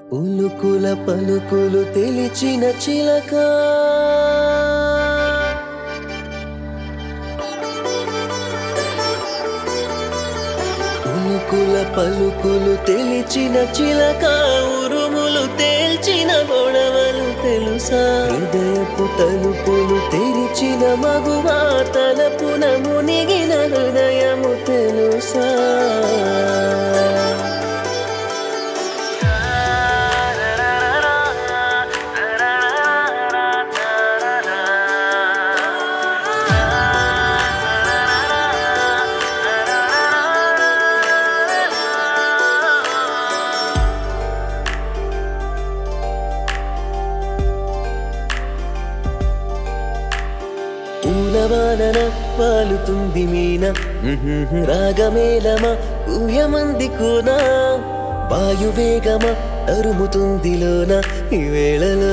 ఉలుకుల పలుకులు తెలిచిన చిలక ఉలుకుల పలుకులు తెలిచిన చిలక ఉరుములు తేల్చిన గొడవలు తెలుసా హృదయపు తలుపులు తెరిచిన మగువా తలపున మునిగిన హృదయము తెలుసా పూలవానన పాలుతుంది మీన ఉహుహు, రాగమేలమా ఊయమంది కూనా వాయువేగమా అరుముతుంది లోన ఈ వేళలో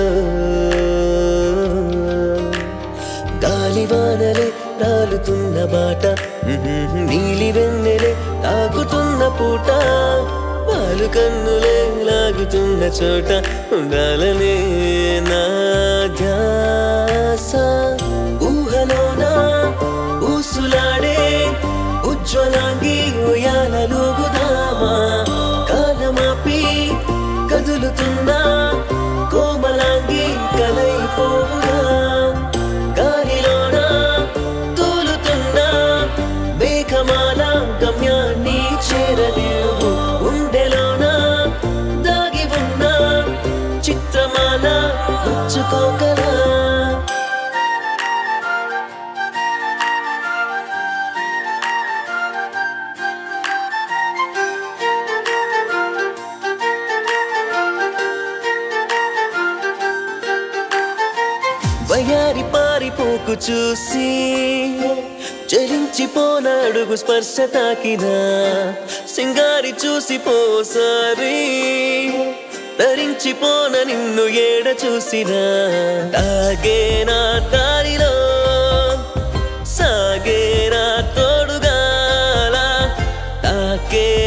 గాలివానలే రాలుతున్న బాట ఉహుహు, నీలి వెన్నెలే తాగుతున్న పూట పాలు కన్నులే లాగుతున్న చోట ఉండాలనే నా ధ్యాస ఊహలోన ఊసులాడే ఉజ్వలాంగి ఉయాలలుగుదామా కాలమాపి కదులుతున్నా కోమలాంగి కలైపోవుగా గాలిలోన తూలుతున్నా మేఘమాల గమ్యాన్ని చేరలేవు గుండెలోన దాగి ఉన్న చిత్రమాల పుచ్చుకోగలా వయారి పారిపోకు చూసి చలించిపోన అడుగు స్పర్శ తాకిన సింగారి చూసి పోసారి ధరించిపోన నిన్ను ఏడ చూసిన తాగేనా దారిలో సాగేనా తోడుగాల తాకే